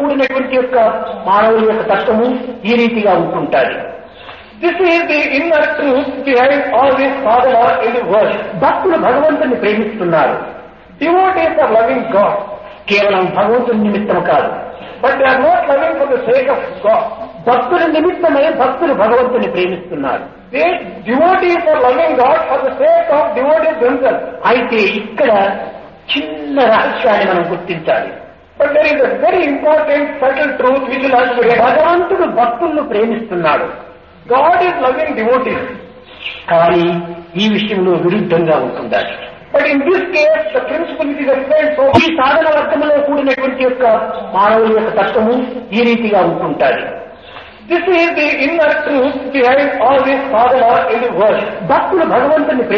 కూడినటువంటి యొక్క మానవుల యొక్క తత్వము ఈ రీతిగా ఉంటుంటారు This is the inner truth behind all this sadhana in the world. భక్తులు భగవంతుని ప్రేమిస్తున్నారు Devotees are loving God, కేవలం భగవంతుని నిమిత్తం కాదు but they are not loving for the sake of God. భక్తుల నిమిత్తమై భక్తులు భగవంతుని ప్రేమిస్తున్నారు They devotees are loving God for the sake of devotees themselves. అయితే ఇక్కడ చిన్న రహస్యాన్ని మనం గుర్తించాలి But there is a very important subtle truth which will have to be realized. భగవంతుడు భక్తులను ప్రేమిస్తున్నాడు God is loving devotees. కానీ ఈ విషయంలో విరుద్ధంగా ఉంటుండాలి But in this case, the principle which is explained so ఈ సాధన వర్గంలో కూడినటువంటి యొక్క మానవుల యొక్క తత్వము ఈ రీతిగా ఉంటుంటారు This is the inner truth behind all this sadhana in the world. భక్తులు భగవంతుని